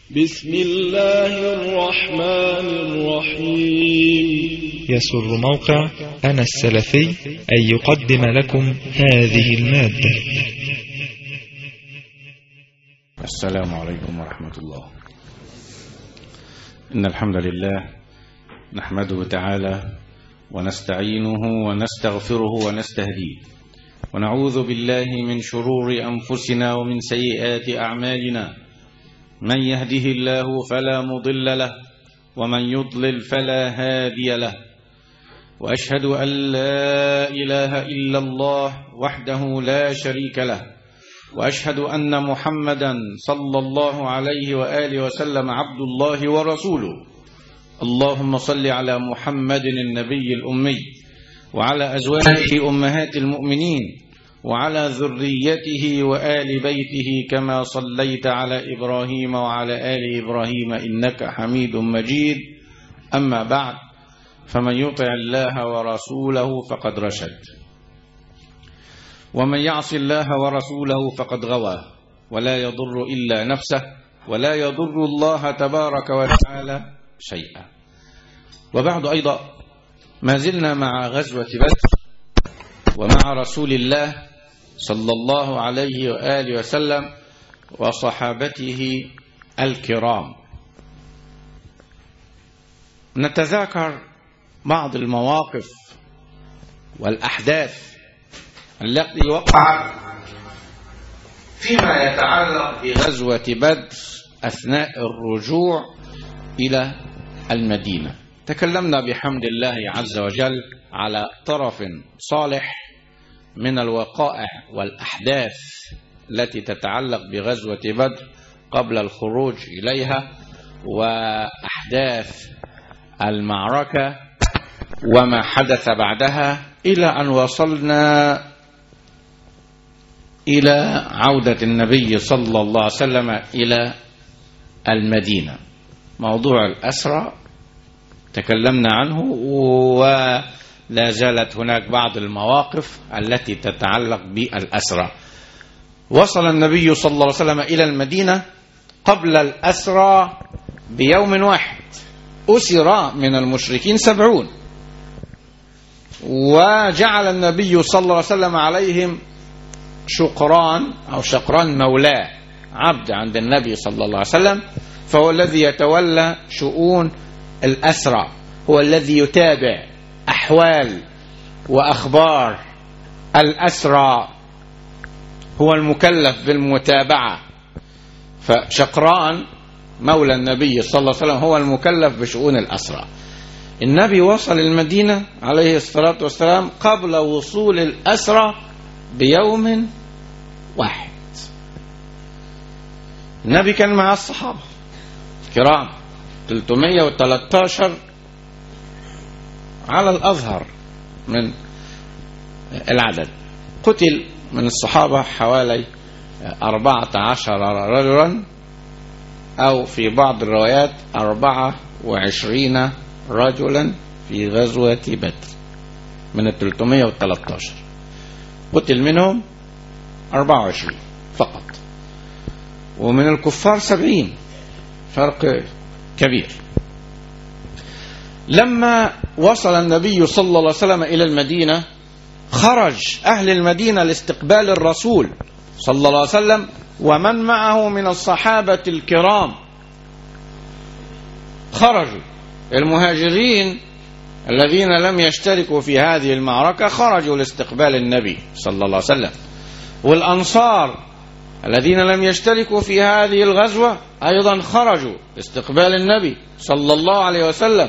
بسم الله الرحمن الرحيم يسر موقع أنا السلفي أن يقدم لكم هذه المادة السلام عليكم ورحمة الله إن الحمد لله نحمده تعالى ونستعينه ونستغفره ونستهديه ونعوذ بالله من شرور أنفسنا ومن سيئات أعمالنا من يهده الله فلا مضل له ومن يضلل فلا هادي له وأشهد أن لا إله إلا الله وحده لا شريك له واشهد ان محمدا صلى الله عليه واله وسلم عبد الله ورسوله اللهم صل على محمد النبي الامي وعلى ازواجه امهات المؤمنين وعلى ذريته وال بيته كما صليت على ابراهيم وعلى ال ابراهيم انك حميد مجيد اما بعد فمن يطع الله ورسوله فقد رشد ومن يعص الله ورسوله فقد غوى ولا يضر إلا نفسه ولا يضر الله تبارك وتعالى شيئا وبعد أيضا ما زلنا مع غزوة بدر ومع رسول الله صلى الله عليه وآله وسلم وصحابته الكرام نتذاكر بعض المواقف والأحداث التي وقعت فيما يتعلق بغزوة بدر أثناء الرجوع إلى المدينة تكلمنا بحمد الله عز وجل على طرف صالح من الوقائع والأحداث التي تتعلق بغزوة بدر قبل الخروج إليها وأحداث المعركة وما حدث بعدها إلى أن وصلنا إلى عودة النبي صلى الله عليه وسلم إلى المدينة موضوع الأسرى تكلمنا عنه ولا زالت هناك بعض المواقف التي تتعلق بالأسرى وصل النبي صلى الله عليه وسلم إلى المدينة قبل الأسرى بيوم واحد أسر من المشركين سبعون وجعل النبي صلى الله عليه وسلم عليهم شقران أو شقران مولاه عبد عند النبي صلى الله عليه وسلم فهو الذي يتولى شؤون الأسرى هو الذي يتابع أحوال وأخبار الأسرى هو المكلف بالمتابعة فشقران مولى النبي صلى الله عليه وسلم هو المكلف بشؤون الأسرى النبي وصل المدينة عليه الصلاة والسلام قبل وصول الأسرى بيوم واحد النبي كان مع الصحابة كرام 313 على الأظهر من العدد قتل من الصحابة حوالي أربعة عشر رجلا أو في بعض الروايات أربعة وعشرين رجلا في غزوة بدر من ال 313 قتل منهم 24 فقط ومن الكفار 70 فرق كبير لما وصل النبي صلى الله عليه وسلم إلى المدينة خرج أهل المدينة لاستقبال الرسول صلى الله عليه وسلم ومن معه من الصحابة الكرام خرجوا المهاجرين الذين لم يشتركوا في هذه المعركة خرجوا لاستقبال النبي صلى الله عليه وسلم والأنصار الذين لم يشتركوا في هذه الغزوة أيضا خرجوا لاستقبال النبي صلى الله عليه وسلم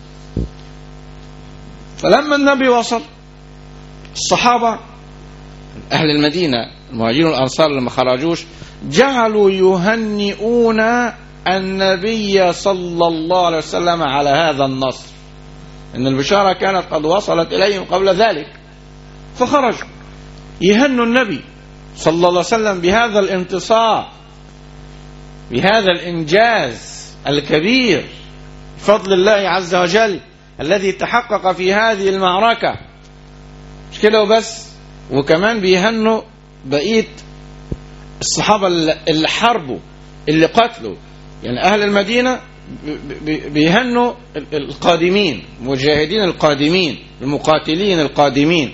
فلما النبي وصل الصحابة أهل المدينة المهاجرين والأنصار لما خرجوش جعلوا يهنئون النبي صلى الله عليه وسلم على هذا النصر ان البشاره كانت قد وصلت اليهم قبل ذلك فخرجوا يهنوا النبي صلى الله عليه وسلم بهذا الانتصار بهذا الانجاز الكبير بفضل الله عز وجل الذي تحقق في هذه المعركه مش كده وبس وكمان بيهنوا بقيه الصحابه اللي حاربوا اللي قتلوا يعني أهل المدينة بيهنوا القادمين مجاهدين القادمين المقاتلين القادمين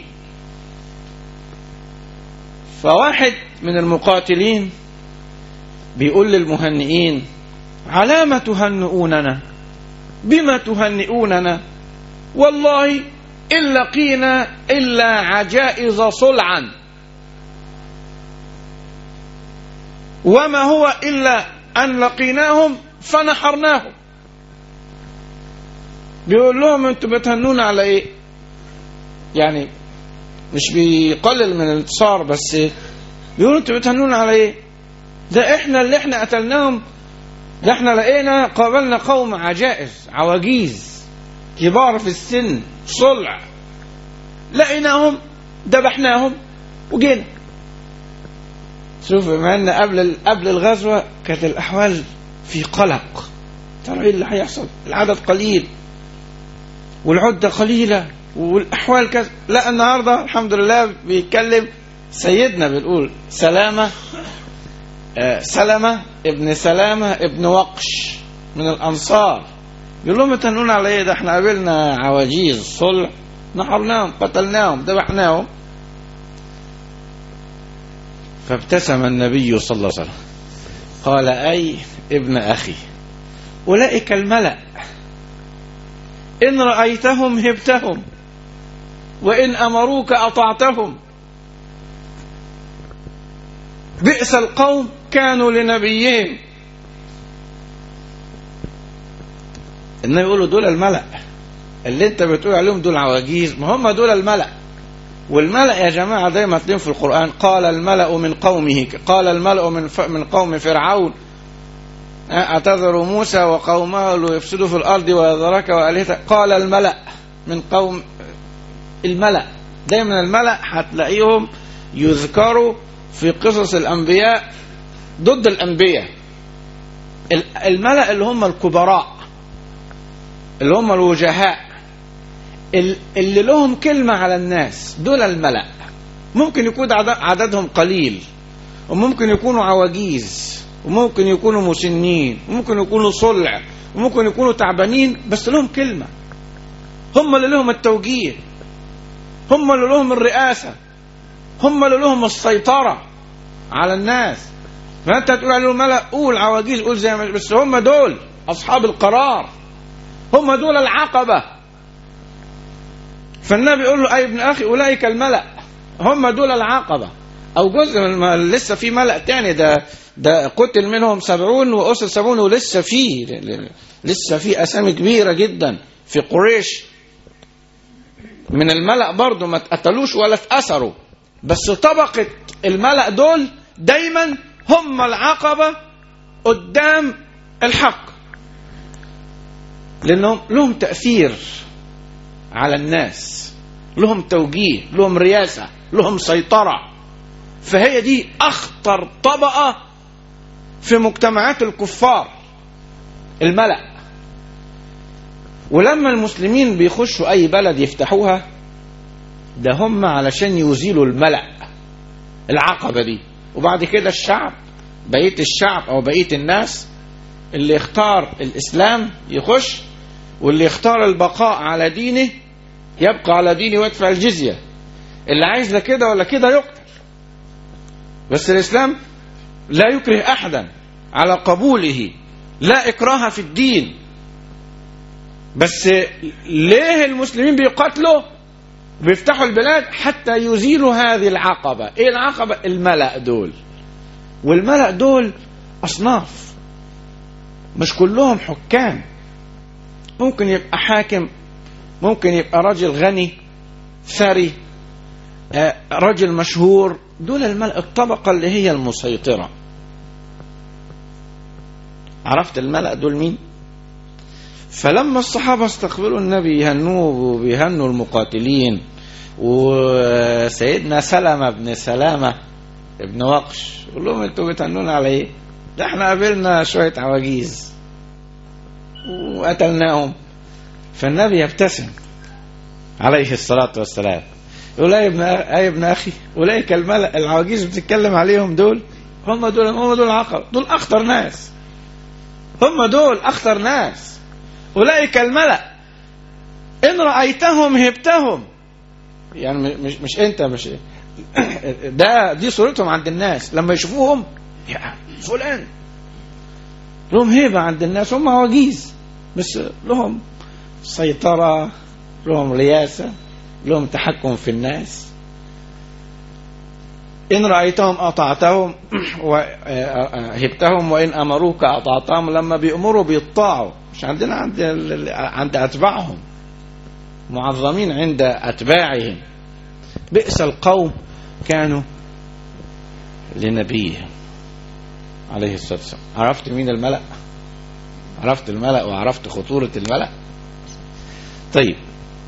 فواحد من المقاتلين بيقول للمهنئين على ما تهنئوننا بما تهنئوننا والله إن لقينا إلا عجائز صلعا وما هو إلا أن لقيناهم فنحرناهم بيقول لهم انتوا بتهنونا على ايه يعني مش بيقلل من الانتصار بس بيقولوا انتوا بتهنونا على ايه ده احنا اللي احنا قتلناهم ده احنا لقينا قابلنا قوم عجائز عواجيز كبار في السن صلع لقيناهم ذبحناهم وجينا شوف بما ان قبل قبل الغزوه كانت الاحوال في قلق ترى ايه اللي هيحصل العدد قليل والعده قليله والاحوال كذا لا النهارده الحمد لله بيتكلم سيدنا بنقول سلامه آه سلمه ابن سلامه ابن وقش من الانصار يقول لهم تنون على ايه ده احنا قابلنا عواجيز صلح نحرناهم قتلناهم ذبحناهم فابتسم النبي صلى الله عليه وسلم قال أي ابن أخي أولئك الملأ إن رأيتهم هبتهم وإن أمروك أطعتهم بئس القوم كانوا لنبيهم النبي يقولوا دول الملأ اللي انت بتقول عليهم دول عواجيز ما هم دول الملأ والملأ يا جماعة دايما تلاقيهم في القرآن قال الملأ من قومه قال الملأ من ف... من قوم فرعون أتذر موسى وقومه ليفسدوا في الأرض ويذرك وآلهتك قال الملأ من قوم الملأ دايما الملأ هتلاقيهم يذكروا في قصص الأنبياء ضد الأنبياء الملأ اللي هم الكبراء اللي هم الوجهاء اللي لهم كلمة على الناس دول الملأ ممكن يكون عددهم قليل وممكن يكونوا عواجيز وممكن يكونوا مسنين وممكن يكونوا صلع وممكن يكونوا تعبانين بس لهم كلمة هم اللي لهم التوجيه هم اللي لهم الرئاسة هم اللي لهم السيطرة على الناس فأنت تقول عليهم ملأ قول عواجيز قول زي ما بس هم دول أصحاب القرار هم دول العقبة فالنبي يقول له أي ابن أخي أولئك الملأ هم دول العقبة أو جزء من الم... لسه في ملأ تاني ده ده قتل منهم سبعون وأسر سبعون ولسه في لسه في أسامي كبيرة جدا في قريش من الملأ برضه ما اتقتلوش ولا اتأثروا بس طبقة الملأ دول دايما هم العقبة قدام الحق لأنهم لهم تأثير على الناس لهم توجيه لهم رياسة لهم سيطرة فهي دي أخطر طبقة في مجتمعات الكفار الملأ ولما المسلمين بيخشوا أي بلد يفتحوها ده هم علشان يزيلوا الملأ العقبة دي وبعد كده الشعب بقية الشعب أو بقية الناس اللي يختار الإسلام يخش واللي يختار البقاء على دينه يبقى على دينه ويدفع الجزية اللي عايز لا كده ولا كده يقتل بس الإسلام لا يكره أحدا على قبوله لا إكراه في الدين بس ليه المسلمين بيقاتلوا بيفتحوا البلاد حتى يزيلوا هذه العقبة ايه العقبة الملأ دول والملأ دول أصناف مش كلهم حكام ممكن يبقى حاكم ممكن يبقى راجل غني ثري آه، راجل مشهور دول الملأ الطبقة اللي هي المسيطرة عرفت الملأ دول مين فلما الصحابة استقبلوا النبي يهنوه وبيهنوا المقاتلين وسيدنا سلمة بن سلامة ابن وقش يقول لهم انتوا بتهنونا على ايه؟ ده احنا قابلنا شوية عواجيز وقتلناهم فالنبي يبتسم عليه الصلاة والسلام يقول يا ابن يا ابن اخي اولئك الملأ العواجيز بتتكلم عليهم دول هم دول هم دول العقبة دول اخطر ناس هم دول أخطر ناس أولئك الملأ إن رأيتهم هبتهم يعني مش مش أنت مش ده دي صورتهم عند الناس لما يشوفوهم يا فلان لهم هيبة عند الناس هم عواجيز بس لهم سيطرة لهم رياسة لهم تحكم في الناس إن رأيتهم أطعتهم وهبتهم وإن أمروك أطعتهم لما بيأمروا بيطاعوا مش عندنا عند عند أتباعهم معظمين عند أتباعهم بئس القوم كانوا لنبيهم عليه الصلاة والسلام عرفت مين الملأ عرفت الملأ وعرفت خطورة الملأ طيب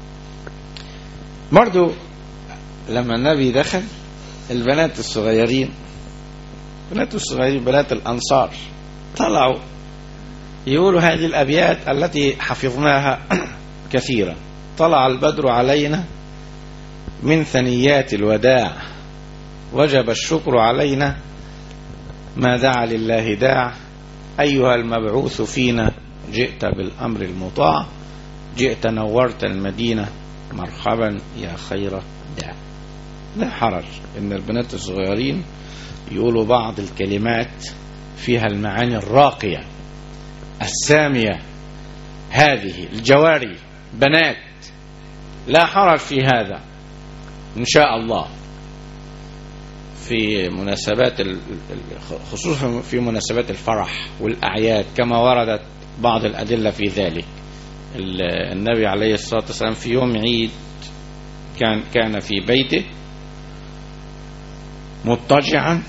برضو لما النبي دخل البنات الصغيرين بنات الصغيرين بنات الأنصار طلعوا يقولوا هذه الأبيات التي حفظناها كثيرا طلع البدر علينا من ثنيات الوداع وجب الشكر علينا ما دعا لله داع أيها المبعوث فينا جئت بالأمر المطاع جئت نورت المدينة مرحبا يا خير داع لا حرج ان البنات الصغيرين يقولوا بعض الكلمات فيها المعاني الراقية السامية هذه الجواري بنات لا حرج في هذا إن شاء الله في مناسبات خصوصا في مناسبات الفرح والأعياد كما وردت بعض الأدلة في ذلك النبي عليه الصلاة والسلام في يوم عيد كان كان في بيته مضطجعا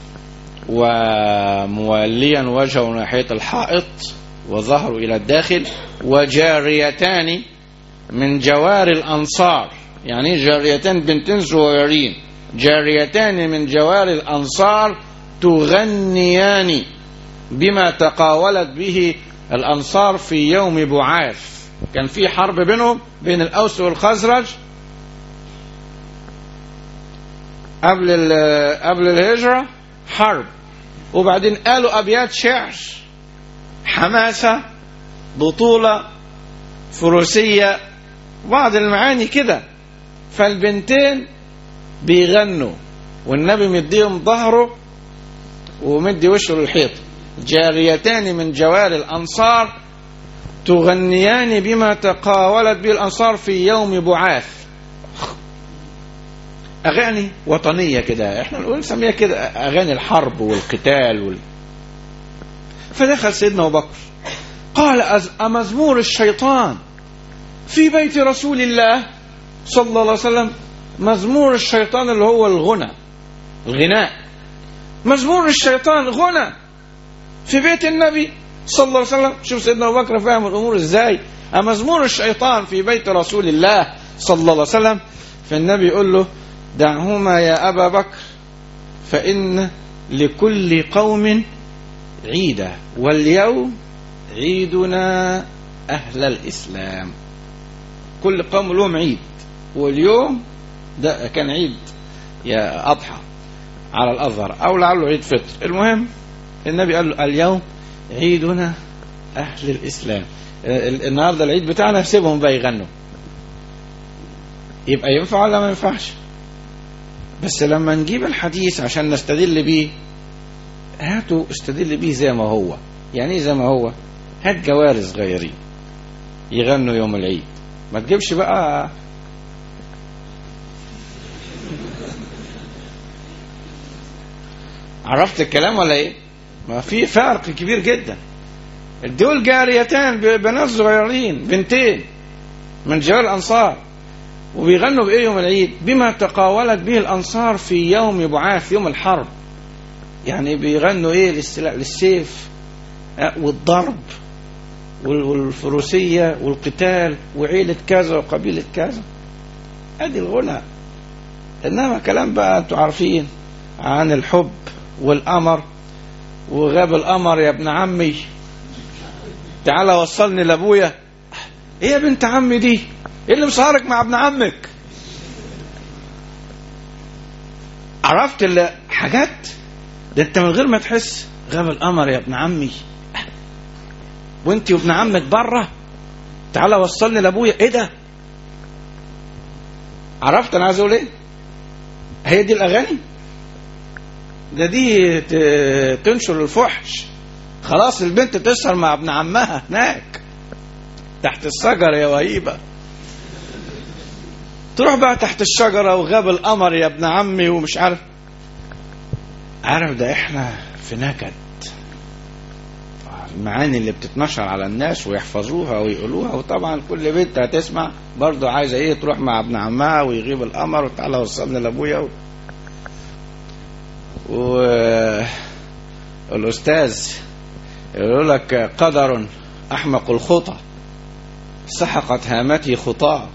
وموليا وجهه ناحية الحائط وظهره إلى الداخل وجاريتان من جوار الأنصار يعني جاريتان بنتين صغيرين جاريتان من جوار الأنصار تغنيان بما تقاولت به الأنصار في يوم بعاث كان في حرب بينهم بين الأوس والخزرج قبل قبل الهجرة حرب وبعدين قالوا أبيات شعر حماسة بطولة فروسية بعض المعاني كده فالبنتين بيغنوا والنبي مديهم ظهره ومدي وشه للحيط جاريتان من جوار الأنصار تغنيان بما تقاولت به الأنصار في يوم بعاث أغاني وطنية كده احنا نقول نسميها كده أغاني الحرب والقتال وال... فدخل سيدنا أبو بكر قال أمزمور الشيطان في بيت رسول الله صلى الله عليه وسلم مزمور الشيطان اللي هو الغنى الغناء مزمور الشيطان غنى في بيت النبي صلى الله عليه وسلم شوف سيدنا أبو بكر فاهم الأمور إزاي مزمور الشيطان في بيت رسول الله صلى الله عليه وسلم فالنبي يقول له دعهما يا أبا بكر فإن لكل قوم عيدا واليوم عيدنا أهل الإسلام كل قوم لهم عيد واليوم ده كان عيد يا أضحى على الأظهر أو لعله عيد فطر المهم النبي قال له اليوم عيدنا أهل الإسلام النهارده العيد بتاعنا سيبهم بقى يغنوا يبقى ينفع ولا ما ينفعش بس لما نجيب الحديث عشان نستدل بيه هاتوا استدل بيه زي ما هو يعني ايه زي ما هو هات جواري صغيرين يغنوا يوم العيد ما تجيبش بقى عرفت الكلام ولا ايه ما في فرق كبير جدا دول جاريتان بنات صغيرين بنتين من جوار الانصار وبيغنوا بايه يوم العيد بما تقاولت به الانصار في يوم بعاث يوم الحرب يعني بيغنوا ايه للسيف والضرب والفروسية والقتال وعيلة كذا وقبيلة كذا ادي الغنى انما كلام بقى انتوا عارفين عن الحب والقمر وغاب القمر يا ابن عمي تعالى وصلني لابويا ايه يا بنت عمي دي ايه اللي مسهرك مع ابن عمك عرفت حاجات ده انت من غير ما تحس غاب القمر يا ابن عمي وانت وابن عمك بره تعالى وصلني لابويا ايه ده عرفت انا عايز اقول ايه هي دي الاغاني ده دي ت- تنشر الفحش خلاص البنت تسهر مع ابن عمها هناك تحت الشجرة يا وهيبة تروح بقى تحت الشجرة وغاب القمر يا ابن عمي ومش عارف عارف ده احنا في نكد المعاني اللي بتتنشر على الناس ويحفظوها ويقولوها وطبعا كل بنت هتسمع برضو عايزه ايه تروح مع ابن عمها ويغيب القمر وتعالى وصلني لابويا و... والاستاذ يقول لك قدر احمق الخطى سحقت هامتي خطاه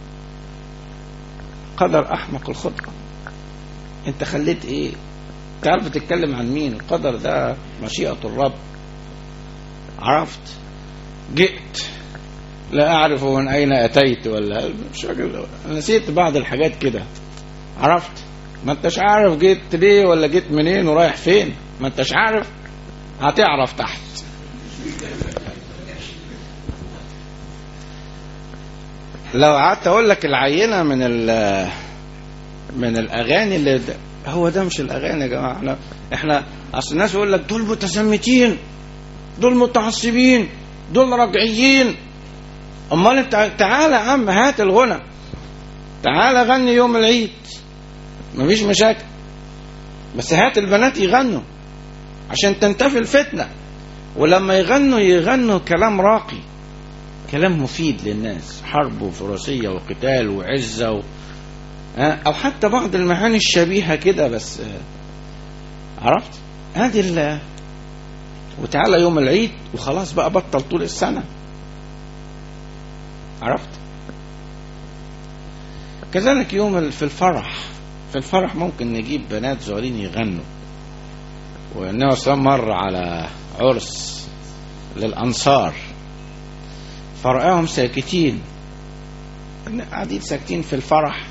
قدر احمق الخطى انت خليت ايه تعرف بتتكلم عن مين القدر ده مشيئة الرب عرفت جئت لا أعرف من أين أتيت ولا مش فاكر نسيت بعض الحاجات كده عرفت ما انتش عارف جيت ليه ولا جيت منين ورايح فين ما انتش عارف هتعرف تحت لو قعدت اقول لك العينه من ال من الاغاني اللي ده هو ده مش الاغاني يا جماعه احنا احنا اصل الناس يقول لك دول متزمتين دول متعصبين دول رجعيين امال انت تعالى يا عم هات الغنى تعالى غني يوم العيد مفيش مشاكل بس هات البنات يغنوا عشان تنتفي الفتنه ولما يغنوا يغنوا كلام راقي كلام مفيد للناس حرب وفروسيه وقتال وعزه و... ها؟ او حتى بعض المعاني الشبيهه كده بس آه، عرفت هذه ال وتعالى يوم العيد وخلاص بقى بطل طول السنه عرفت كذلك يوم ال- في الفرح في الفرح ممكن نجيب بنات صغيرين يغنوا والنبي صلى الله عليه وسلم مر على عرس للأنصار فرآهم ساكتين قاعدين ساكتين في الفرح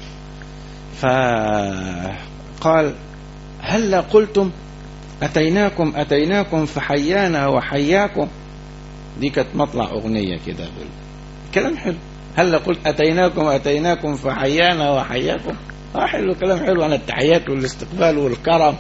فقال هلا قلتم أتيناكم أتيناكم فحيانا وحياكم دي كانت مطلع أغنية كده بال- كلام حلو هلا قلت أتيناكم أتيناكم فحيانا وحياكم اه حلو كلام حلو عن التحيات والاستقبال والكرم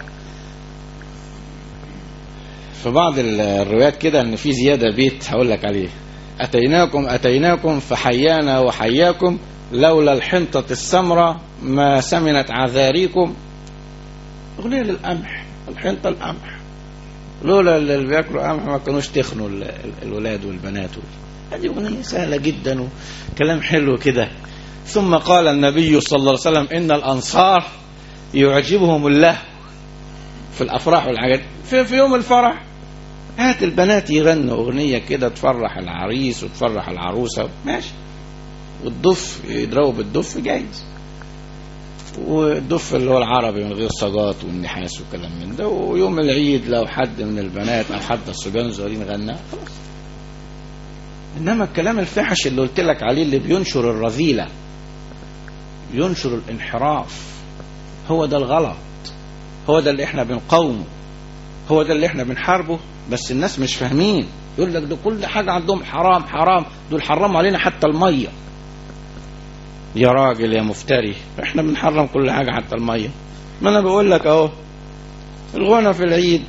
في بعض ال- الروايات كده ان في زياده بيت هقول لك عليه اتيناكم اتيناكم فحيانا وحياكم لولا الحنطه السمراء ما سمنت عذاريكم اغنيه للقمح الحنطه القمح لولا اللي بياكلوا قمح ما كانوش تخنوا ال- ال- الولاد والبنات هذه اغنيه سهله جدا وكلام حلو كده ثم قال النبي صلى الله عليه وسلم ان الانصار يعجبهم اللهو في الافراح والحاجات في, في يوم الفرح هات البنات يغنوا اغنيه كده تفرح العريس وتفرح العروسه ماشي والدف يضربوا بالدف جايز والدف اللي هو العربي من غير صاجات والنحاس وكلام من ده ويوم العيد لو حد من البنات او حد الصبيان الصغيرين غنى خلاص انما الكلام الفحش اللي قلت لك عليه اللي بينشر الرذيله ينشر الانحراف هو ده الغلط هو ده اللي احنا بنقاومه هو ده اللي احنا بنحاربه بس الناس مش فاهمين يقول لك ده كل حاجة عندهم حرام حرام دول حرموا علينا حتى المية يا راجل يا مفتري احنا بنحرم كل حاجة حتى المية ما انا بقول لك اهو الغنى في العيد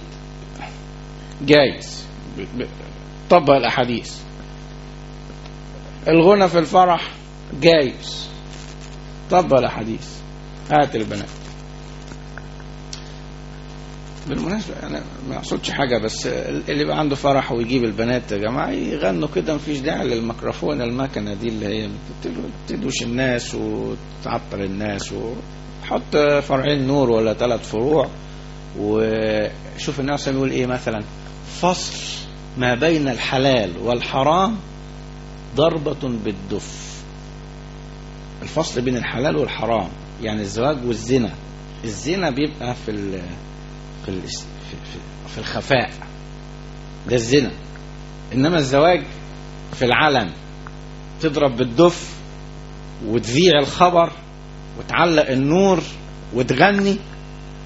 جايز ب- ب- طبق الاحاديث الغنى في الفرح جايز طبق الاحاديث هات البنات بالمناسبة أنا ما أقصدش حاجة بس اللي بقى عنده فرح ويجيب البنات يا جماعة يغنوا كده مفيش داعي للميكروفون المكنة دي اللي هي تدوش الناس وتعطل الناس وحط فرعين نور ولا ثلاث فروع وشوف الناس بيقول إيه مثلا فصل ما بين الحلال والحرام ضربة بالدف الفصل بين الحلال والحرام يعني الزواج والزنا الزنا بيبقى في ال في الاس- في, في, في الخفاء ده الزنا انما الزواج في العلن تضرب بالدف وتذيع الخبر وتعلق النور وتغني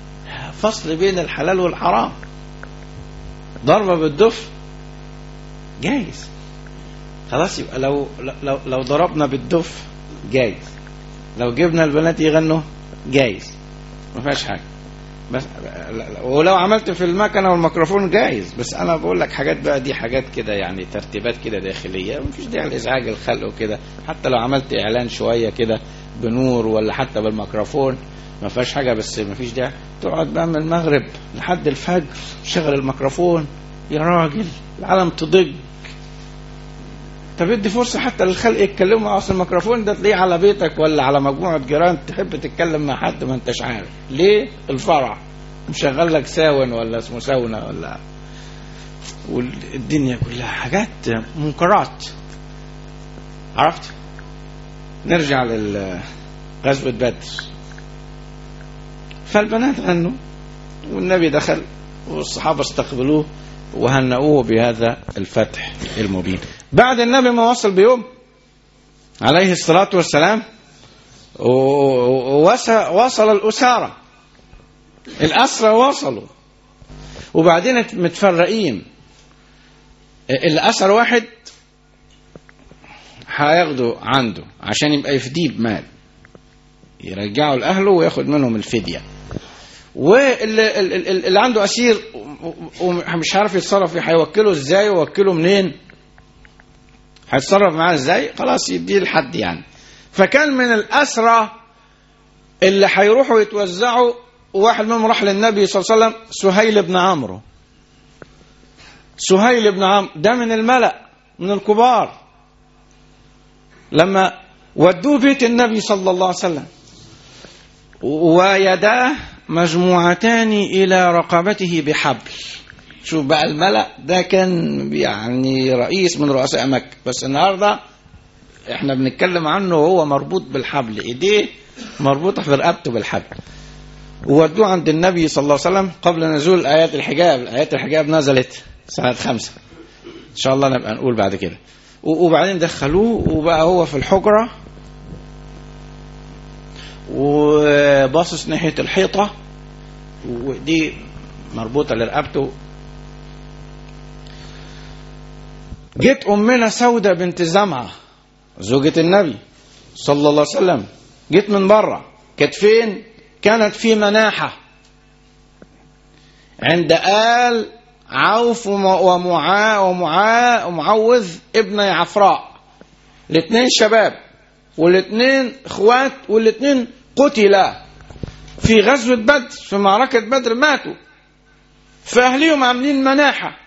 فصل بين الحلال والحرام ضربة بالدف جايز خلاص يبقى لو لو لو ضربنا بالدف جايز لو جبنا البنات يغنوا جايز ما فيهاش حاجه بس لا- لا- ولو عملت في المكنه والميكروفون جايز بس انا بقول لك حاجات بقى دي حاجات كده يعني ترتيبات كده داخليه مفيش داعي لازعاج الخلق وكده حتى لو عملت اعلان شويه كده بنور ولا حتى بالميكروفون ما فيهاش حاجه بس ما فيش داعي تقعد بقى من المغرب لحد الفجر شغل الميكروفون يا راجل العالم تضج طب ادي فرصة حتى للخلق يتكلموا مع اصل الميكروفون ده تلاقيه على بيتك ولا على مجموعة جيران تحب تتكلم مع حد ما انتش عارف ليه الفرع مشغل لك ساون ولا اسمه ساونا ولا والدنيا كلها حاجات منكرات عرفت نرجع لغزوة بدر فالبنات غنوا والنبي دخل والصحابة استقبلوه وهنأوه بهذا الفتح المبين بعد النبي ما وصل بيوم عليه الصلاة والسلام و- وس- وصل الأسارة الأسرى وصلوا وبعدين متفرقين الأسر واحد هياخده عنده عشان يبقى يفديه بمال يرجعه لأهله وياخد منهم الفدية واللي اللي اللي عنده أسير ومش عارف يتصرف فيه هيوكله ازاي ويوكله منين هيتصرف معاه ازاي خلاص يديه لحد يعني فكان من الأسرى اللي هيروحوا يتوزعوا واحد منهم راح للنبي صلى الله عليه وسلم سهيل بن عمرو سهيل بن عمرو ده من الملأ من الكبار لما ودوه بيت النبي صلى الله عليه وسلم ويداه مجموعتان إلى رقبته بحبل شوف بقى الملأ ده كان يعني رئيس من رؤساء مكة بس النهاردة احنا بنتكلم عنه وهو مربوط بالحبل ايديه مربوطة في رقبته بالحبل وودوه عند النبي صلى الله عليه وسلم قبل نزول آيات الحجاب آيات الحجاب نزلت سنة خمسة إن شاء الله نبقى نقول بعد كده و- وبعدين دخلوه وبقى هو في الحجرة وباصص ناحية الحيطة ودي مربوطة لرقبته جت أمنا سودة بنت زمعة زوجة النبي صلى الله عليه وسلم جت من بره كانت فين كانت في مناحة عند آل عوف وم- ومعا ومعا ومعوذ ابن عفراء الاثنين شباب والاثنين اخوات والاثنين قتلا في غزوة بدر في معركة بدر ماتوا فأهليهم عاملين مناحة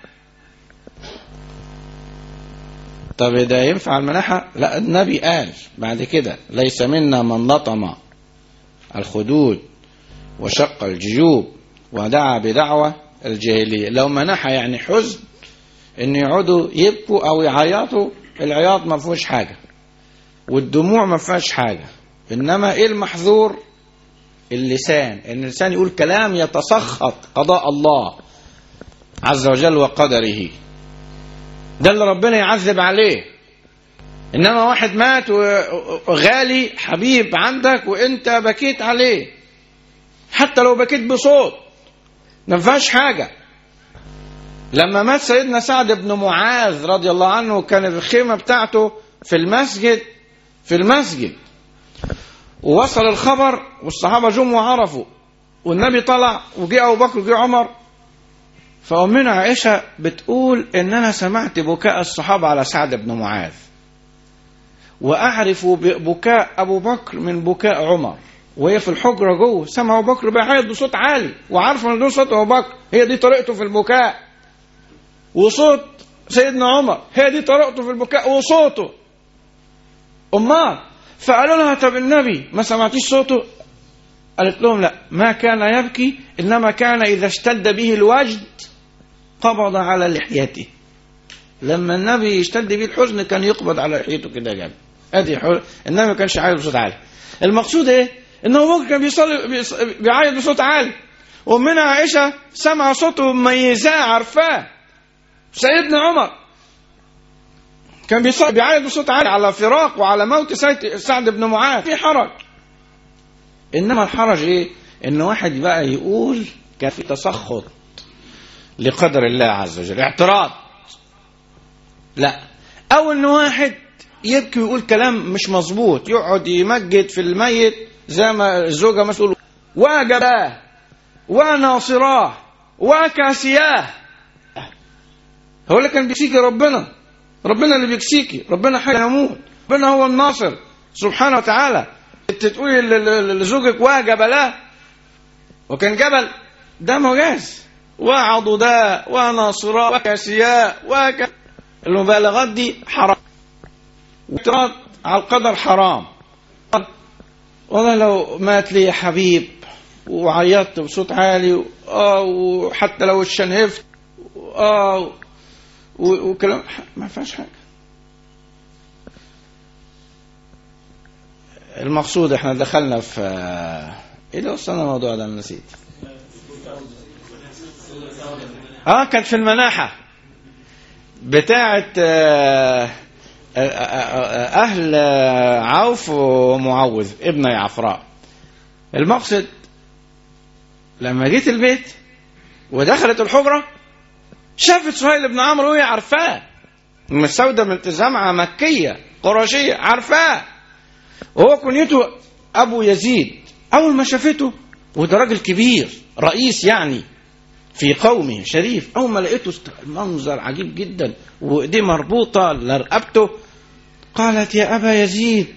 طب ده ينفع المناحة لا النبي قال بعد كده ليس منا من لطم الخدود وشق الجيوب ودعا بدعوة الجاهلية لو مناحة يعني حزن ان يقعدوا يبكوا او يعيطوا العياط ما فيهوش حاجة والدموع ما فيهاش حاجة انما ايه المحظور اللسان ان اللسان يقول كلام يتسخط قضاء الله عز وجل وقدره ده اللي ربنا يعذب عليه انما واحد مات وغالي حبيب عندك وانت بكيت عليه حتى لو بكيت بصوت ما فيهاش حاجه لما مات سيدنا سعد بن معاذ رضي الله عنه كان الخيمه بتاعته في المسجد في المسجد ووصل الخبر والصحابه جم وعرفوا والنبي طلع وجه ابو بكر وجه عمر فأمنا عائشة بتقول إن أنا سمعت بكاء الصحابة على سعد بن معاذ وأعرف بكاء أبو بكر من بكاء عمر وهي في الحجرة جوه سمع أبو بكر بيعيط بصوت عالي وعارفة إن ده صوت أبو بكر هي دي طريقته في البكاء وصوت سيدنا عمر هي دي طريقته في البكاء وصوته أمال فقالوا لها طب النبي ما سمعتيش صوته قالت لهم لا ما كان يبكي إنما كان إذا اشتد به الوجد قبض على لحيته لما النبي يشتد به الحزن كان يقبض على لحيته كده جنب ادي حل... النبي ما كانش عايز بصوت عالي المقصود ايه ان هو ممكن كان بيصلي بيص... بيعيط بصوت عالي ومنها عائشه سمع صوته مميزاه عارفاه سيدنا عمر كان بيصلي بيعيط بصوت عالي على فراق وعلى موت سيد... سعد بن معاذ في حرج انما الحرج ايه ان واحد بقى يقول كان في تسخط لقدر الله عز وجل اعتراض لا او ان واحد يبكي ويقول كلام مش مظبوط يقعد يمجد في الميت زي ما الزوجه مثلا تقول وجباه وناصراه وكاسياه هو اللي كان بيكسيكي ربنا ربنا اللي بيكسيكي ربنا حي يموت ربنا هو الناصر سبحانه وتعالى انت تقولي ل- ل- لزوجك وجبلاه وكان جبل ده مجاز وعضداء وناصراء وكاسياء وك المبالغات دي حرام واعتراض على القدر حرام والله لو مات لي حبيب وعيطت بصوت عالي و- اه وحتى لو اتشنهفت اه و- وكلام ما فيهاش حاجه المقصود احنا دخلنا في ايه ده وصلنا الموضوع ده انا نسيت اه كانت في المناحه بتاعه آه، آه، آه، اهل آه، عوف ومعوذ ابن عفراء المقصد لما جيت البيت ودخلت الحجره شافت سهيل بن عمرو وهي عارفاه ام سودة بنت زمعه مكيه قرشيه عارفاه وهو كنيته ابو يزيد اول ما شافته وده راجل كبير رئيس يعني في قومه شريف اول ما لقيته است- المنظر عجيب جدا وايديه مربوطه لرقبته قالت يا ابا يزيد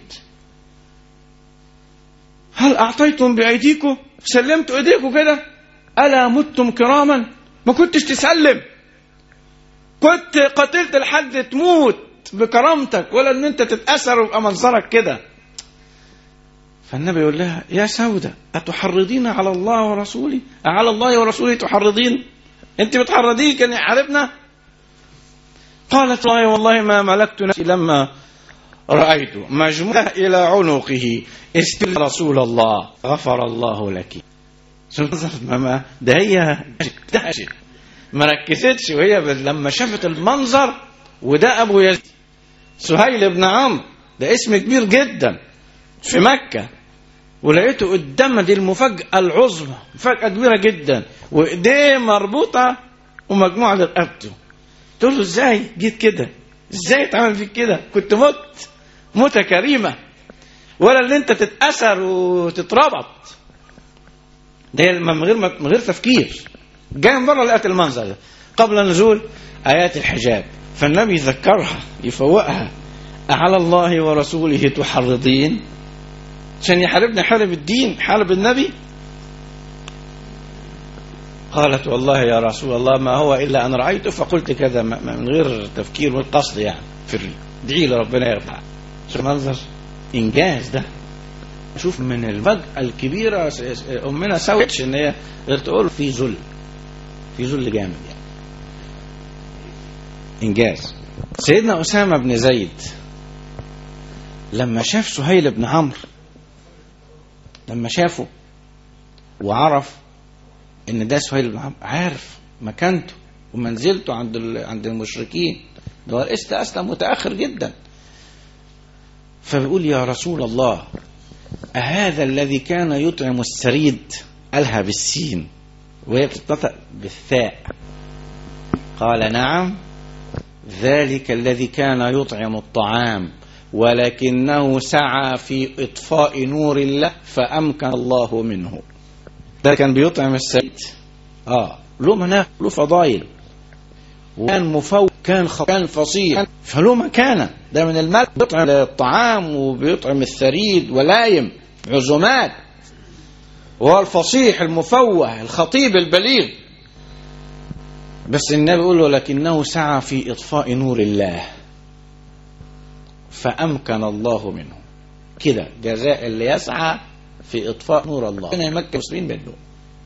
هل اعطيتم بايديكم سلمتوا ايديكم كده الا متم كراما ما كنتش تسلم كنت قتلت لحد تموت بكرامتك ولا ان انت تتاثر ويبقى منظرك كده فالنبي يقول لها يا سودة أتحرضين على الله ورسوله على الله ورسوله تحرضين أنت بتحرضيه كان يحاربنا قالت والله والله ما ملكت نفسي لما رأيته مجموعة إلى عنقه استل رسول الله غفر الله لك شوف منظر ماما ده هي دهشت ما ركزتش وهي ب- لما شافت المنظر وده أبو يزيد سهيل بن عمرو ده اسم كبير جدا في مكة ولقيته قدام دي المفاجأة العظمى مفاجأة كبيرة جدا وإيديه مربوطة ومجموعة لرقبته تقول له ازاي جيت كده ازاي اتعمل فيك كده كنت مت موتة كريمة ولا ان انت تتأثر وتتربط ده من غير من غير تفكير جاي من بره لقيت المنظر ده قبل نزول آيات الحجاب فالنبي ذكرها يفوقها على الله ورسوله تحرضين عشان يحاربنا حارب الدين حارب النبي قالت والله يا رسول الله ما هو إلا أن رأيته فقلت كذا ما- ما- من غير تفكير والقصد يعني في الري ادعي لربنا يرفع شوف منظر إنجاز ده شوف من المفاجأة الكبيرة س- س- أمنا سوتش إن هي غير تقول في ذل في ذل جامد يعني إنجاز سيدنا أسامة بن زيد لما شاف سهيل بن عمرو لما شافه وعرف ان ده سهيل بن عمرو عارف مكانته ومنزلته عند ال- عند المشركين ده هو لسه اسلم متاخر جدا فبيقول يا رسول الله أهذا الذي كان يطعم السريد قالها بالسين وهي بتتنطق بالثاء قال نعم ذلك الذي كان يطعم الطعام ولكنه سعى في إطفاء نور الله فأمكن الله منه ده كان بيطعم السيد آه له مناخ له فضايل وكان مفوق كان خ... كان فصيح فله مكانة ده من الملك بيطعم الطعام وبيطعم الثريد ولايم عزومات وهو الفصيح المفوه الخطيب البليغ بس النبي يقول له لكنه سعى في إطفاء نور الله فأمكن الله منه كده جزاء اللي يسعى في إطفاء نور الله ربنا يمكن المسلمين منه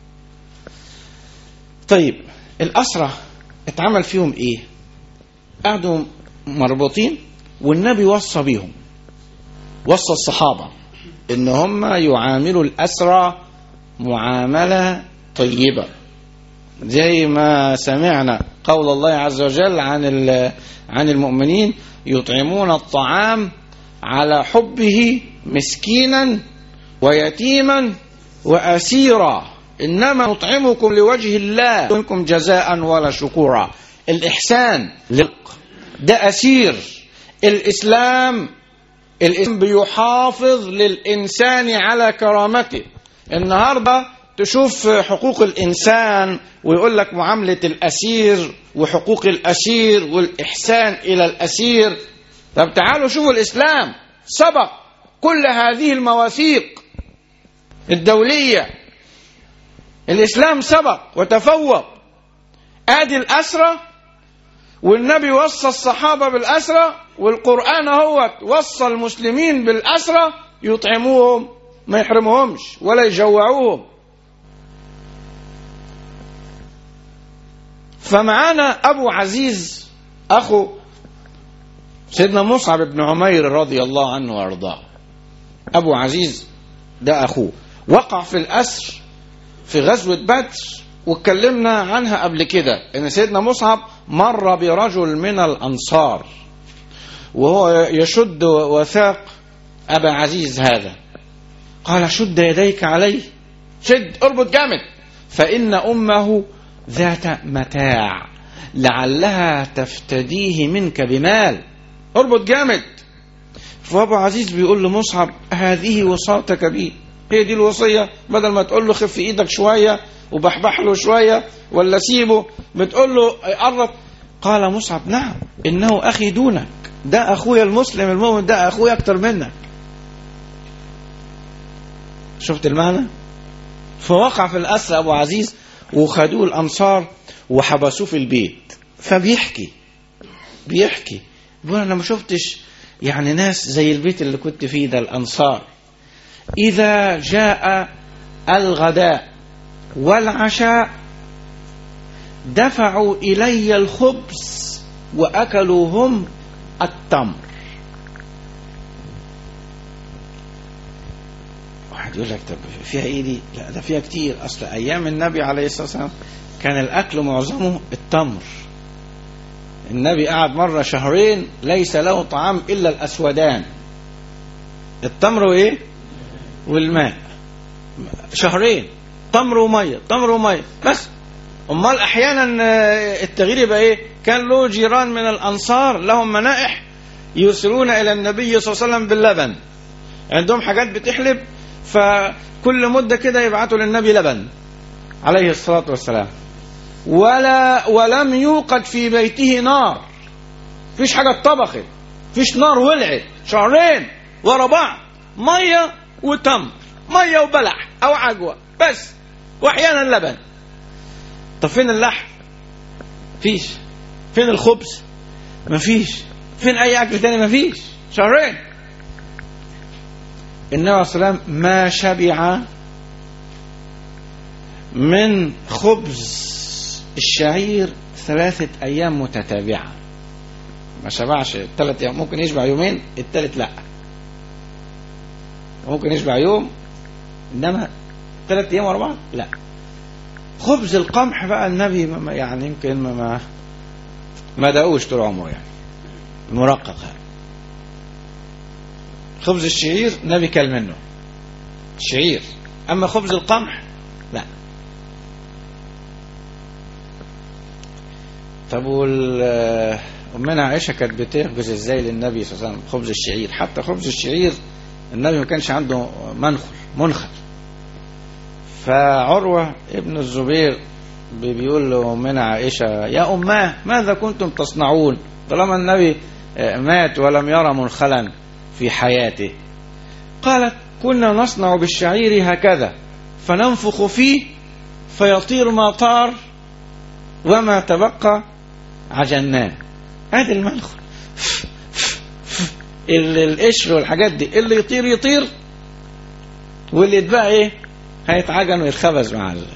طيب الأسرة اتعمل فيهم إيه قعدوا مربوطين والنبي وصى بيهم وصى الصحابة إن هم يعاملوا الأسرى معاملة طيبة زي ما سمعنا قول الله عز وجل عن عن المؤمنين يطعمون الطعام على حبه مسكينا ويتيما واسيرا انما نطعمكم لوجه الله منكم جزاء ولا شكورا الاحسان للق ده أسير الإسلام الإسلام بيحافظ للإنسان على كرامته النهاردة تشوف حقوق الإنسان ويقول لك معاملة الأسير وحقوق الأسير والإحسان إلى الأسير طب تعالوا شوفوا الإسلام سبق كل هذه المواثيق الدولية الإسلام سبق وتفوق آدي الأسرة والنبي وصى الصحابة بالأسرة والقرآن هو وصى المسلمين بالأسرة يطعموهم ما يحرمهمش ولا يجوعوهم فمعانا أبو عزيز أخو سيدنا مصعب بن عمير رضي الله عنه وأرضاه أبو عزيز ده أخوه وقع في الأسر في غزوة بدر واتكلمنا عنها قبل كده ان سيدنا مصعب مر برجل من الانصار وهو يشد وثاق ابا عزيز هذا قال شد يديك عليه شد اربط جامد فان امه ذات متاع لعلها تفتديه منك بمال اربط جامد فابو عزيز بيقول لمصعب هذه وصاتك بي هي دي الوصيه بدل ما تقول له خف ايدك شويه وبحبح له شويه ولا سيبه بتقول له قرب قال مصعب نعم انه اخي دونك ده اخويا المسلم المؤمن ده اخويا اكتر منك شفت المعنى فوقع في الاسر ابو عزيز وخدوه الانصار وحبسوه في البيت فبيحكي بيحكي بيقول انا ما شفتش يعني ناس زي البيت اللي كنت فيه ده الانصار اذا جاء الغداء والعشاء دفعوا الي الخبز واكلوا هم التمر واحد يقول لك طب فيها ايه دي لا ده فيها كتير اصل ايام النبي عليه الصلاه والسلام كان الاكل معظمه التمر النبي قعد مره شهرين ليس له طعام الا الاسودان التمر وايه والماء شهرين تمر وميه تمر وميه بس امال احيانا التغيير يبقى ايه كان له جيران من الانصار لهم منائح يرسلون الى النبي صلى الله عليه وسلم باللبن عندهم حاجات بتحلب فكل مده كده يبعتوا للنبي لبن عليه الصلاه والسلام ولا ولم يوقد في بيته نار فيش حاجه اتطبخت فيش نار ولعت شهرين ورا بعض ميه وتمر ميه وبلح او عجوه بس واحيانا لبن طب فين اللحم فيش فين الخبز مفيش فين اي اكل تاني مفيش شهرين النبي عليه الصلاه والسلام ما شبع من خبز الشعير ثلاثة أيام متتابعة ما شبعش ثلاث أيام ممكن يشبع يومين الثالث لا ممكن يشبع يوم إنما ثلاث أيام ورا بعض لا خبز القمح بقى النبي ما يعني يمكن ما ما, ما دقوش طول عمره يعني مرقق خبز الشعير النبي كل منه الشعير أما خبز القمح لا طب وال أمنا عائشة كانت بتخبز ازاي للنبي صلى الله عليه وسلم خبز الشعير حتى خبز الشعير النبي ما كانش عنده منخل منخل فعروة ابن الزبير بيقول له أمنا عائشة يا أماه ماذا كنتم تصنعون طالما النبي مات ولم يرى منخلا في حياته قالت كنا نصنع بالشعير هكذا فننفخ فيه فيطير ما طار وما تبقى عجناه ادي المنخل القشر والحاجات دي اللي يطير يطير واللي يتبقى ايه هيتعجن ويتخبز مع ال...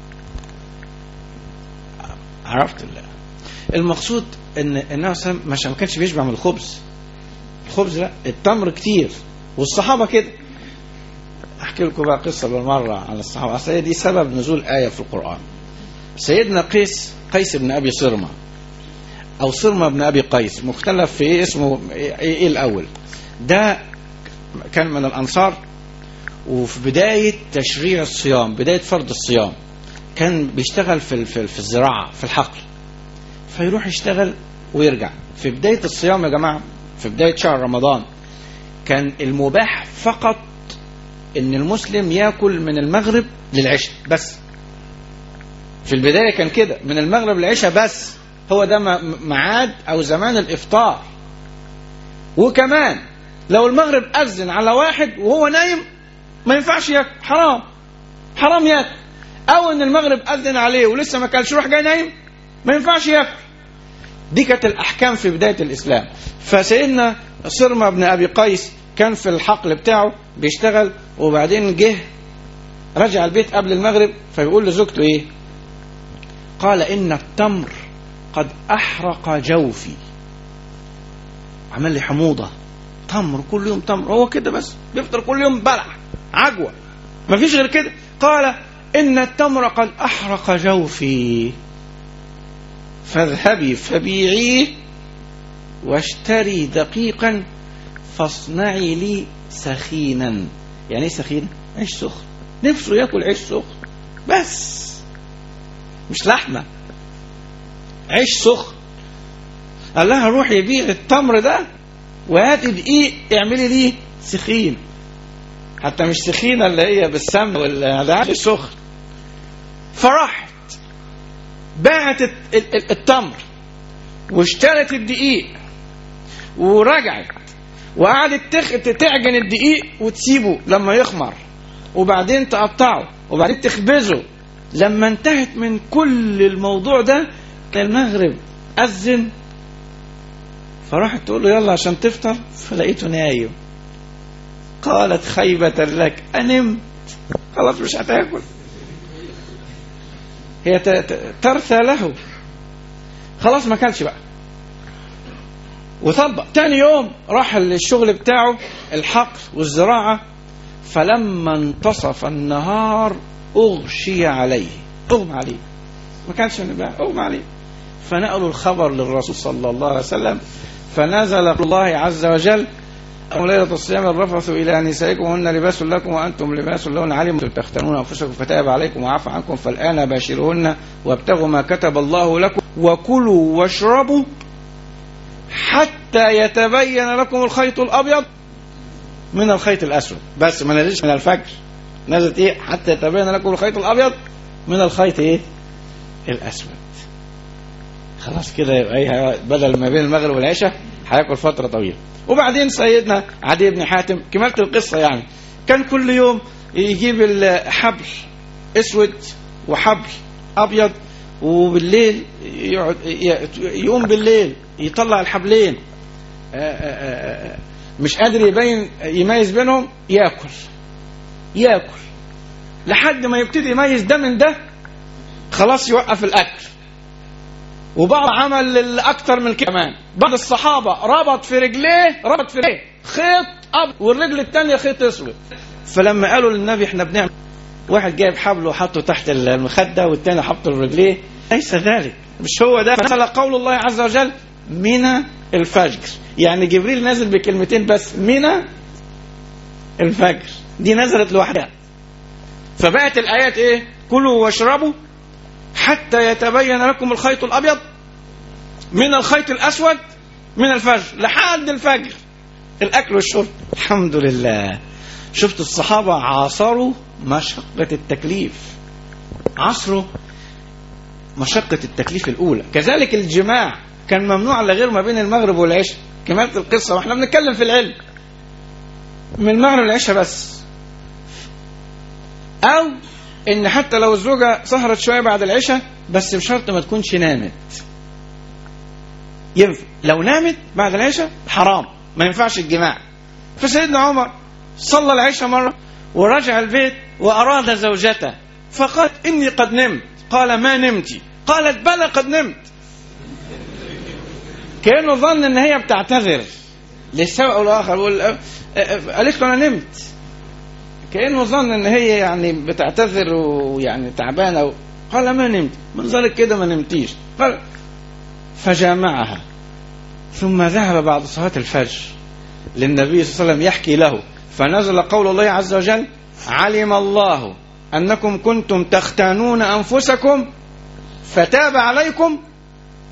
عرفت الله المقصود ان النبي صلى الله عليه وسلم ما كانش بيشبع من الخبز الخبز لا التمر كتير والصحابه كده احكي لكم بقى قصه بالمره عن الصحابه اصل دي سبب نزول ايه في القران سيدنا قيس قيس بن ابي صرمه او صرمه بن ابي قيس مختلف في ايه اسمه ايه, إيه الاول ده كان من الانصار وفي بدايه تشريع الصيام بدايه فرض الصيام كان بيشتغل في في, في الزراعه في الحقل فيروح يشتغل ويرجع في بداية الصيام يا جماعة في بداية شهر رمضان كان المباح فقط ان المسلم ياكل من المغرب للعشاء بس في البداية كان كده من المغرب للعشاء بس هو ده م- ميعاد او زمان الافطار وكمان لو المغرب اذن على واحد وهو نايم ما ينفعش ياكل حرام حرام ياكل او ان المغرب اذن عليه ولسه ما كلش روح جاي نايم ما ينفعش ياكل دي كانت الاحكام في بدايه الاسلام فسيدنا صرمه بن ابي قيس كان في الحقل بتاعه بيشتغل وبعدين جه رجع البيت قبل المغرب فيقول لزوجته ايه قال ان التمر قد احرق جوفي عمل لي حموضه تمر كل يوم تمر هو كده بس بيفطر كل يوم بلع عجوه ما فيش غير كده قال ان التمر قد احرق جوفي فاذهبي فبيعيه واشتري دقيقا فاصنعي لي سخينا يعني ايه سخين عيش سخن نفسه ياكل عيش سخن بس مش لحمه عيش سخن قال لها روحي بيع التمر ده وهاتي دقيق اعملي ليه سخين حتى مش سخينه اللي هي بالسمن ولا ده عيش سخن فراحت باعت الت- ال- ال- التمر واشترت الدقيق ورجعت وقعدت تخ... تعجن الدقيق وتسيبه لما يخمر وبعدين تقطعه وبعدين تخبزه لما انتهت من كل الموضوع ده المغرب أذن فراحت تقول له يلا عشان تفطر فلقيته نايم قالت خيبة لك أنمت خلاص مش هتاكل هي ت- ت- ترثى له خلاص ما كانش بقى وطبق تاني يوم راح الشغل بتاعه الحقل والزراعة فلما انتصف النهار أغشي عليه أغمى عليه ما كانش نباع أغمى عليه فنقلوا الخبر للرسول صلى الله عليه وسلم فنزل قول الله عز وجل أو ليلة الصيام الرفث إلى نسائكم وهن لباس لكم وأنتم لباس لهن علمتم تختنون أنفسكم فتاب عليكم وعفى عنكم فالآن باشروهن وابتغوا ما كتب الله لكم وكلوا واشربوا حتى يتبين لكم الخيط الأبيض من الخيط الأسود بس ما نزلش من الفجر نزلت إيه حتى يتبين لكم الخيط الأبيض من الخيط إيه الأسود خلاص كده يبقى إيه بدل ما بين المغرب والعشاء هياكل فترة طويلة وبعدين سيدنا عدي بن حاتم كملت القصة يعني كان كل يوم يجيب الحبل اسود وحبل ابيض وبالليل يقعد يقوم بالليل يطلع الحبلين آآ آآ مش قادر يبين يميز بينهم ياكل ياكل لحد ما يبتدي يميز ده من ده خلاص يوقف الاكل وبعض عمل اكتر من كده كمان بعض الصحابه ربط في رجليه ربط في رجليه خيط ابيض والرجل الثانيه خيط اسود فلما قالوا للنبي احنا بنعمل واحد جايب حبل وحطه تحت المخده والثاني حطه لرجليه ليس ذلك مش هو ده مثلا قول الله عز وجل من الفجر يعني جبريل نازل بكلمتين بس من الفجر دي نزلت لوحدها فبقت الايات ايه كلوا واشربوا حتى يتبين لكم الخيط الابيض من الخيط الاسود من الفجر لحد الفجر الاكل والشرب الحمد لله شفت الصحابه عاصروا مشقه التكليف عصروا مشقه التكليف الاولى كذلك الجماع كان ممنوع الا غير ما بين المغرب والعشاء كمالة القصه واحنا بنتكلم في العلم من المغرب والعشاء بس او ان حتى لو الزوجه سهرت شويه بعد العشاء بس بشرط ما تكونش نامت ينفع لو نامت بعد العشاء حرام ما ينفعش الجماع فسيدنا عمر صلى العشاء مره ورجع البيت واراد زوجته فقالت اني قد نمت قال ما نمت قالت بلى قد نمت كانه ظن ان هي بتعتذر للسبب او الاخر قالت له انا نمت كانه ظن ان هي يعني بتعتذر ويعني تعبانه و... قال ما نمت من ذلك كده ما نمتيش قال فجامعها ثم ذهب بعد صلاه الفجر للنبي صلى الله عليه وسلم يحكي له فنزل قول الله عز وجل علم الله انكم كنتم تختانون انفسكم فتاب عليكم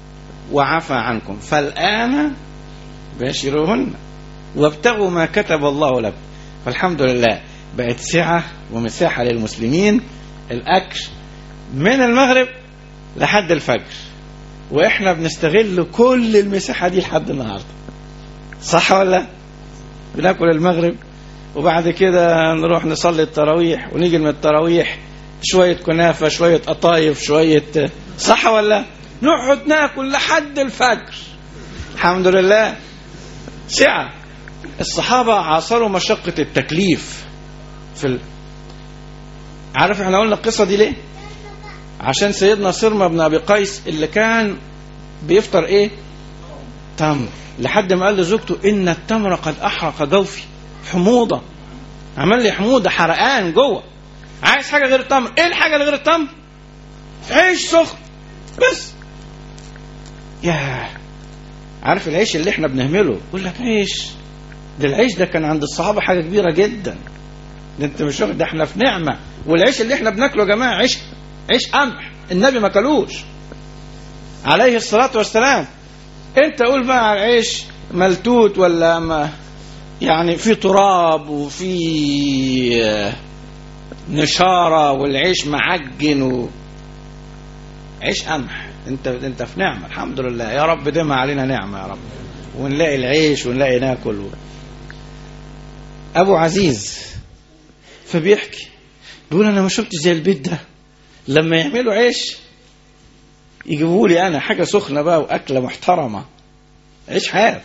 وعفى عنكم فالآن باشروهن وابتغوا ما كتب الله لكم فالحمد لله بقت سعة ومساحة للمسلمين الأكل من المغرب لحد الفجر واحنا بنستغل كل المساحة دي لحد النهاردة صح ولا بناكل المغرب وبعد كده نروح نصلي التراويح ونيجي من التراويح شوية كنافة شوية قطايف شوية صح ولا نقعد ناكل لحد الفجر الحمد لله سعة الصحابة عاصروا مشقة التكليف في ال... عارف احنا قلنا القصة دي ليه عشان سيدنا صرمة بن أبي قيس اللي كان بيفطر ايه تمر لحد ما قال لزوجته إن التمر قد أحرق جوفي حموضة عمل لي حموضة حرقان جوه عايز حاجة غير التمر ايه الحاجة اللي غير التمر عيش سخن بس ياه عارف العيش اللي احنا بنهمله يقول لك عيش ده العيش ده كان عند الصحابة حاجة كبيرة جدا ده انت مش واخد ده احنا في نعمة والعيش اللي احنا بناكله يا جماعة عيش عيش قمح النبي ما كلوش عليه الصلاة والسلام انت قول بقى على العيش ملتوت ولا ما يعني في تراب وفي آه، نشارة والعيش معجن و... عيش قمح انت انت في نعمة الحمد لله يا رب دمها علينا نعمة يا رب ونلاقي العيش ونلاقي ناكل و... ابو عزيز فبيحكي بيقول انا ما شفتش زي البيت ده لما يعملوا عيش يجيبوا لي انا حاجه سخنه بقى واكله محترمه عيش حاف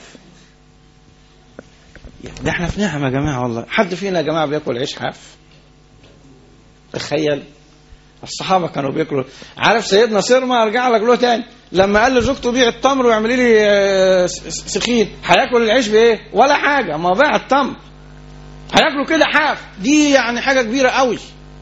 ده احنا في نعمه يا جماعه والله حد فينا يا جماعه بياكل عيش حاف تخيل الصحابه كانوا بياكلوا عارف سيدنا سيرما ارجع لك له تاني لما قال لزوجته بيع التمر واعملي لي آه، س- س- سخين هياكل العيش بايه ولا حاجه ما باع التمر هياكلوا كده حاف دي يعني حاجه كبيره قوي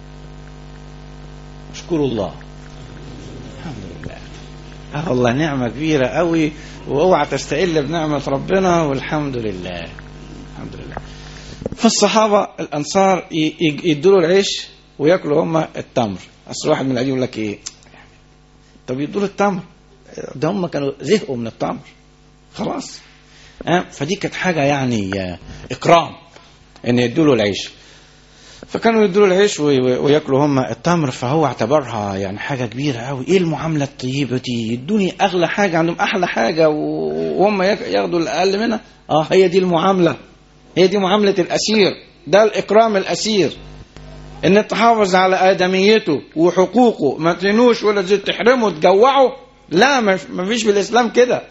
اشكروا الله الحمد لله اه والله نعمه كبيره قوي واوعى تستقل بنعمه ربنا والحمد لله الحمد لله فالصحابه الانصار ي- ي- يدوا له العيش وياكلوا هم التمر اصل واحد من القديم يقول لك ايه طب يدوا له التمر ده هم كانوا زهقوا من التمر خلاص آه، فدي كانت حاجه يعني آه، اكرام ان يدوا له العيش فكانوا يدوا له العيش وي- وي- وياكلوا هم التمر فهو اعتبرها يعني حاجه كبيره قوي ايه المعامله الطيبه دي يدوني اغلى حاجه عندهم احلى حاجه و- وهم ياك- ياخدوا الاقل منها اه هي دي المعامله هي دي معامله الاسير ده الاكرام الاسير ان تحافظ على ادميته وحقوقه ما تنوش ولا زي تحرمه تجوعه لا ما ما فيش في الاسلام كده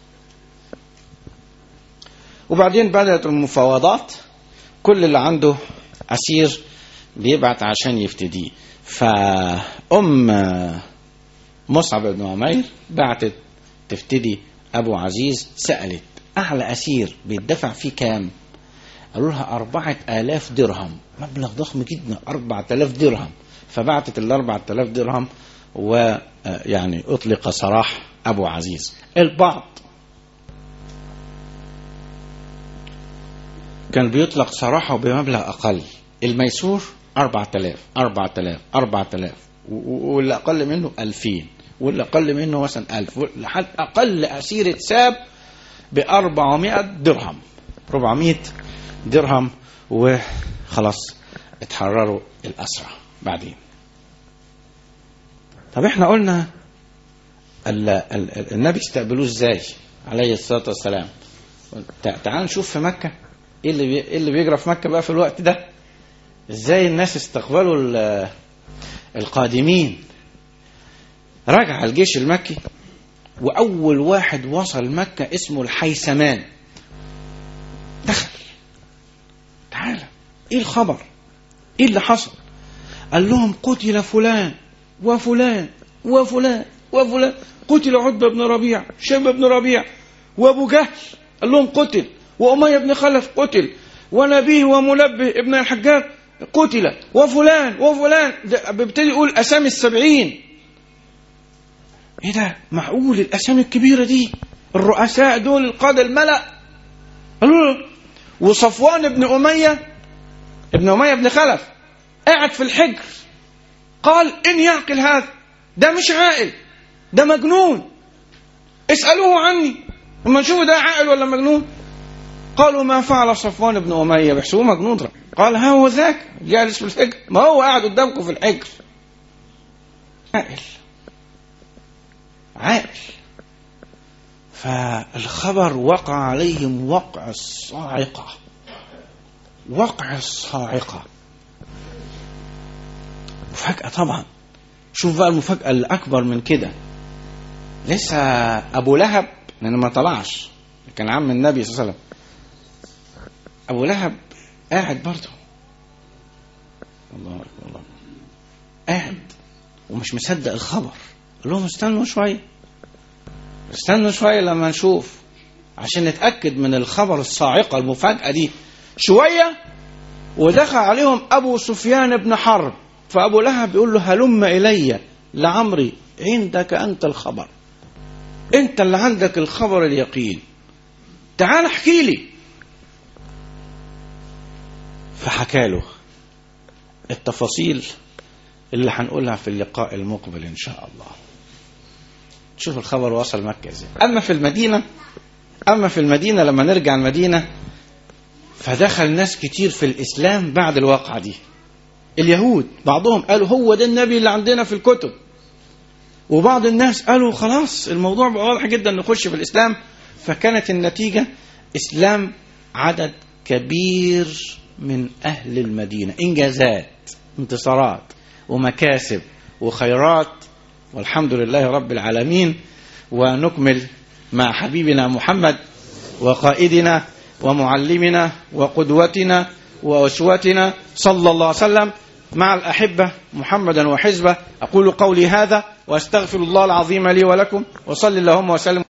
وبعدين بدات المفاوضات كل اللي عنده اسير بيبعت عشان يفتديه فأم مصعب بن عمير بعتت تفتدي أبو عزيز سألت أعلى أسير بيدفع فيه كام قالوا لها أربعة آلاف درهم مبلغ ضخم جدا أربعة آلاف درهم فبعتت الأربعة آلاف درهم ويعني أطلق سراح أبو عزيز البعض كان بيطلق سراحه بمبلغ أقل الميسور 4000 4000 4000 و- و- واللي أقل منه 2000 واللي أقل منه مثلا 1000 لحد أقل أسير اتساب ب 400 درهم 400 درهم وخلاص اتحرروا الأسرى بعدين طب احنا قلنا ال ال ال النبي استقبلوه ازاي عليه الصلاة والسلام تع- تعال نشوف في مكة ايه اللي بي... ايه اللي بيجرى في مكة بقى في الوقت ده ازاي الناس استقبلوا ال- القادمين رجع الجيش المكي واول واحد وصل مكة اسمه الحيثمان دخل تعالى ايه الخبر ايه اللي حصل قال لهم قتل فلان وفلان وفلان وفلان قتل عتبة بن ربيع شيبة بن ربيع وابو جهل قال لهم قتل وأمية بن خلف قتل ونبيه ومنبه ابن الحجاج قتل وفلان وفلان ده بيبتدي يقول أسامي السبعين ايه ده معقول الأسامي الكبيرة دي الرؤساء دول القادة الملأ قالوا له وصفوان بن أمية ابن أمية بن خلف قاعد في الحجر قال إن يعقل هذا ده مش عاقل ده مجنون اسألوه عني اما نشوفوا ده عاقل ولا مجنون قالوا ما فعل صفوان بن أمية بيحسبوه مجنون قال ها هو ذاك جالس في الحجر ما هو قاعد قدامكم في الحجر عاقل عاقل فالخبر وقع عليهم وقع الصاعقة وقع الصاعقة مفاجأة طبعا شوف بقى المفاجأة الأكبر من كده لسه أبو لهب لأنه ما طلعش كان عم النبي صلى الله عليه وسلم أبو لهب قاعد برضه الله أكبر الله قاعد ومش مصدق الخبر قال لهم استنوا شوية استنوا شوية لما نشوف عشان نتأكد من الخبر الصاعقة المفاجأة دي شوية ودخل عليهم أبو سفيان بن حرب فأبو لهب يقول له هلم إلي لعمري عندك أنت الخبر أنت اللي عندك الخبر اليقين تعال احكي لي فحكى له التفاصيل اللي هنقولها في اللقاء المقبل إن شاء الله شوف الخبر وصل مكة ازاي أما في المدينة أما في المدينة لما نرجع المدينة فدخل ناس كتير في الإسلام بعد الواقعة دي اليهود بعضهم قالوا هو ده النبي اللي عندنا في الكتب وبعض الناس قالوا خلاص الموضوع بقى واضح جدا نخش في الإسلام فكانت النتيجة إسلام عدد كبير من أهل المدينة إنجازات انتصارات ومكاسب وخيرات والحمد لله رب العالمين ونكمل مع حبيبنا محمد وقائدنا ومعلمنا وقدوتنا وأسوتنا صلى الله عليه وسلم مع الأحبة محمدا وحزبه أقول قولي هذا وأستغفر الله العظيم لي ولكم وصل اللهم وسلم